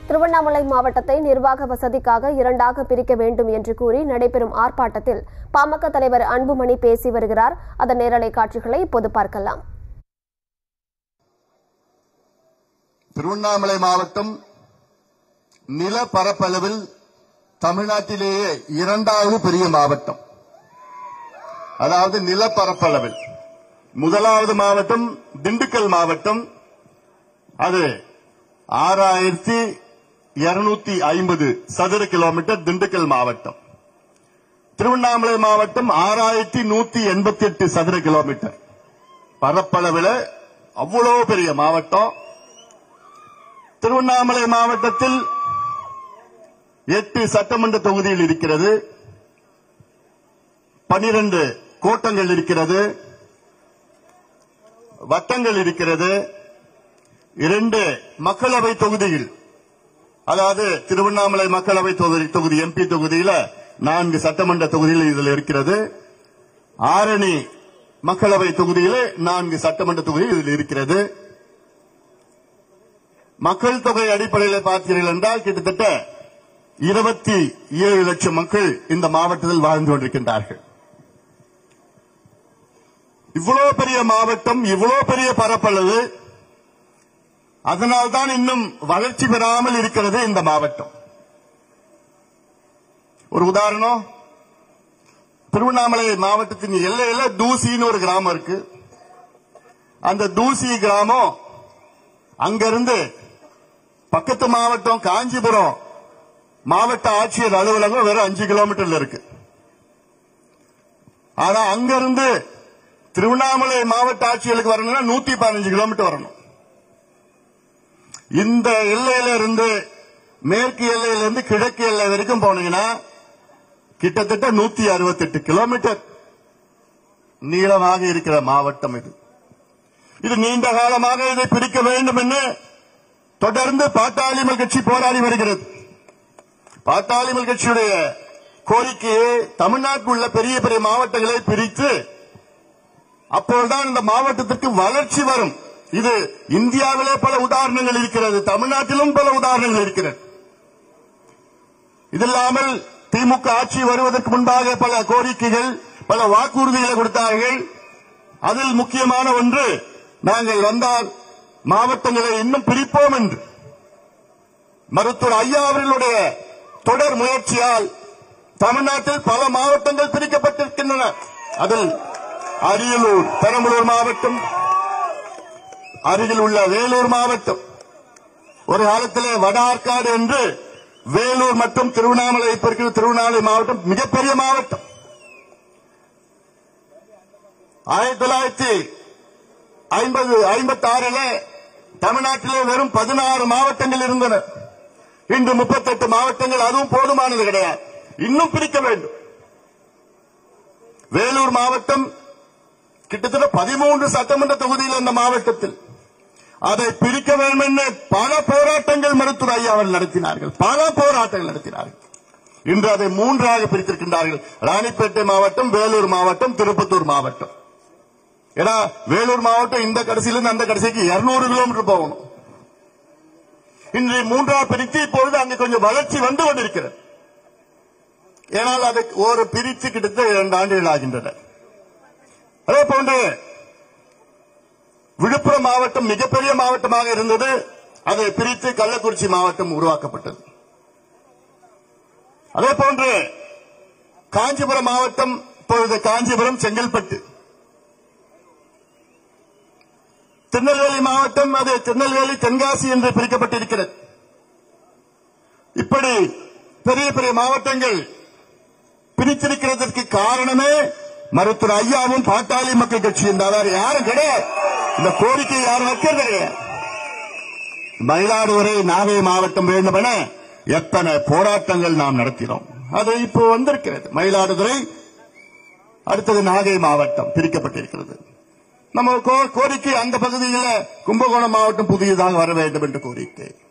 திருவண்ணாமலை மாவட்டத்தை நிர்வாக வசதிக்காக இரண்டாக பிரிக்க வேண்டும் என்று கூறி நடைபெறும் ஆர்ப்பாட்டத்தில் பாமக தலைவர் அன்புமணி பேசி வருகிறார் அதன் நேரலை காட்சிகளை இப்போது பார்க்கலாம் திருவண்ணாமலை மாவட்டம் நில பரப்பளவில் தமிழ்நாட்டிலேயே இரண்டாவது பெரிய மாவட்டம் அதாவது நில பரப்பளவில் முதலாவது மாவட்டம் திண்டுக்கல் மாவட்டம் அது ஆறாயிரத்தி இருநூத்தி ஐம்பது சதுர கிலோமீட்டர் திண்டுக்கல் மாவட்டம் திருவண்ணாமலை மாவட்டம் ஆறாயிரத்தி நூத்தி எண்பத்தி எட்டு சதுர கிலோமீட்டர் பரப்பளவில் அவ்வளவு பெரிய மாவட்டம் திருவண்ணாமலை மாவட்டத்தில் எட்டு சட்டமன்ற தொகுதியில் இருக்கிறது பனிரெண்டு கோட்டங்கள் இருக்கிறது வட்டங்கள் இருக்கிறது இரண்டு மக்களவை தொகுதியில் அதாவது திருவண்ணாமலை மக்களவை தொகுதி தொகுதி எம்பி தொகுதியில நான்கு சட்டமன்ற தொகுதியில் இதில் இருக்கிறது ஆரணி மக்களவை தொகுதியில நான்கு சட்டமன்ற தொகுதியில் இதில் இருக்கிறது மக்கள் தொகை அடிப்படையில் பார்த்தீர்கள் என்றால் கிட்டத்தட்ட இருபத்தி ஏழு லட்சம் மக்கள் இந்த மாவட்டத்தில் வாழ்ந்து கொண்டிருக்கின்றார்கள் இவ்வளவு பெரிய மாவட்டம் இவ்வளவு பெரிய பரப்பளவு அதனால்தான் இன்னும் வளர்ச்சி பெறாமல் இருக்கிறது இந்த மாவட்டம் ஒரு உதாரணம் திருவண்ணாமலை மாவட்டத்தின் எல்லையில தூசின்னு ஒரு கிராமம் இருக்கு அந்த தூசி கிராமம் அங்கிருந்து பக்கத்து மாவட்டம் காஞ்சிபுரம் மாவட்ட ஆட்சியர் அலுவலகம் வெறும் அஞ்சு கிலோமீட்டர்ல இருக்கு ஆனா அங்கிருந்து திருவண்ணாமலை மாவட்ட ஆட்சியருக்கு வரணும்னா நூத்தி பதினஞ்சு கிலோமீட்டர் வரணும் இந்த எல்லையில இருந்து மேற்கு எல்லையில இருந்து கிழக்கு எல்லை வரைக்கும் போனீங்கன்னா கிட்டத்தட்ட நூத்தி அறுபத்தெட்டு கிலோமீட்டர் நீளமாக இருக்கிற மாவட்டம் இது இது நீண்ட காலமாக இதை பிரிக்க வேண்டும் என்று தொடர்ந்து பாட்டாளிமல் கட்சி போராடி வருகிறது பாட்டாளிமல் கட்சியுடைய கோரிக்கையை தமிழ்நாட்டில் உள்ள பெரிய பெரிய மாவட்டங்களை பிரித்து அப்போதுதான் இந்த மாவட்டத்திற்கு வளர்ச்சி வரும் இது இந்தியாவிலே பல உதாரணங்கள் இருக்கிறது தமிழ்நாட்டிலும் பல உதாரணங்கள் இருக்கிறது இதில்லாமல் திமுக ஆட்சி வருவதற்கு முன்பாக பல கோரிக்கைகள் பல வாக்குறுதிகளை கொடுத்தார்கள் அதில் முக்கியமான ஒன்று நாங்கள் வந்தால் மாவட்டங்களை இன்னும் பிரிப்போம் என்று மருத்துவர் ஐயா அவர்களுடைய தொடர் முயற்சியால் தமிழ்நாட்டில் பல மாவட்டங்கள் பிரிக்கப்பட்டிருக்கின்றன அதில் அரியலூர் பெரம்பலூர் மாவட்டம் அருகில் உள்ள வேலூர் மாவட்டம் ஒரு காலத்திலே வட ஆற்காடு என்று வேலூர் மற்றும் திருவண்ணாமலை இப்ப இருக்கிற திருவண்ணாமலை மாவட்டம் மிகப்பெரிய மாவட்டம் ஆயிரத்தி தொள்ளாயிரத்தி ஐம்பது ஐம்பத்தி ஆறுல தமிழ்நாட்டிலே வெறும் பதினாறு மாவட்டங்கள் இருந்தன இன்று முப்பத்தெட்டு மாவட்டங்கள் அதுவும் போதுமானது கிடையாது இன்னும் பிரிக்க வேண்டும் வேலூர் மாவட்டம் கிட்டத்தட்ட பதிமூன்று சட்டமன்ற தொகுதியில் இந்த மாவட்டத்தில் அதை பிரிக்க வேண்டும் என்று பல போராட்டங்கள் மருத்துவர் ஐயா அவர்கள் நடத்தினார்கள் பல போராட்டங்கள் நடத்தினார்கள் இன்று அதை மூன்றாக பிரித்திருக்கின்றார்கள் ராணிப்பேட்டை மாவட்டம் வேலூர் மாவட்டம் திருப்பத்தூர் மாவட்டம் ஏன்னா வேலூர் மாவட்டம் இந்த கடைசியிலிருந்து அந்த கடைசிக்கு இருநூறு கிலோமீட்டர் போகணும் இன்று மூன்றாவது பிரித்து இப்பொழுது அங்கு கொஞ்சம் வளர்ச்சி வந்து கொண்டிருக்கிறது ஏனால் அதை ஒரு பிரித்து கிட்டத்தட்ட இரண்டு ஆண்டுகள் ஆகின்றன அதே போன்று விழுப்புரம் மாவட்டம் மிகப்பெரிய மாவட்டமாக இருந்தது அதை பிரித்து கள்ளக்குறிச்சி மாவட்டம் உருவாக்கப்பட்டது அதே போன்று காஞ்சிபுரம் மாவட்டம் இப்பொழுது காஞ்சிபுரம் செங்கல்பட்டு திருநெல்வேலி மாவட்டம் அது திருநெல்வேலி தென்காசி என்று பிரிக்கப்பட்டிருக்கிறது இப்படி பெரிய பெரிய மாவட்டங்கள் பிரித்திருக்கிறதற்கு காரணமே மருத்துவர் ஐயாவும் பாட்டாளி மக்கள் கட்சி என்றார் யாரும் கிடையாது இந்த கோரிக்கை யாரும் வைக்கிறது கிடையாது மயிலாடுதுறை நாகை மாவட்டம் வேண்டும் என எத்தனை போராட்டங்கள் நாம் நடத்தினோம் அது இப்போ வந்திருக்கிறது மயிலாடுதுறை அடுத்தது நாகை மாவட்டம் பிரிக்கப்பட்டிருக்கிறது நம்ம கோ- கோரிக்கை அந்த பகுதியில் கும்பகோணம் மாவட்டம் புதியதாக வர வேண்டும் என்ற கோரிக்கை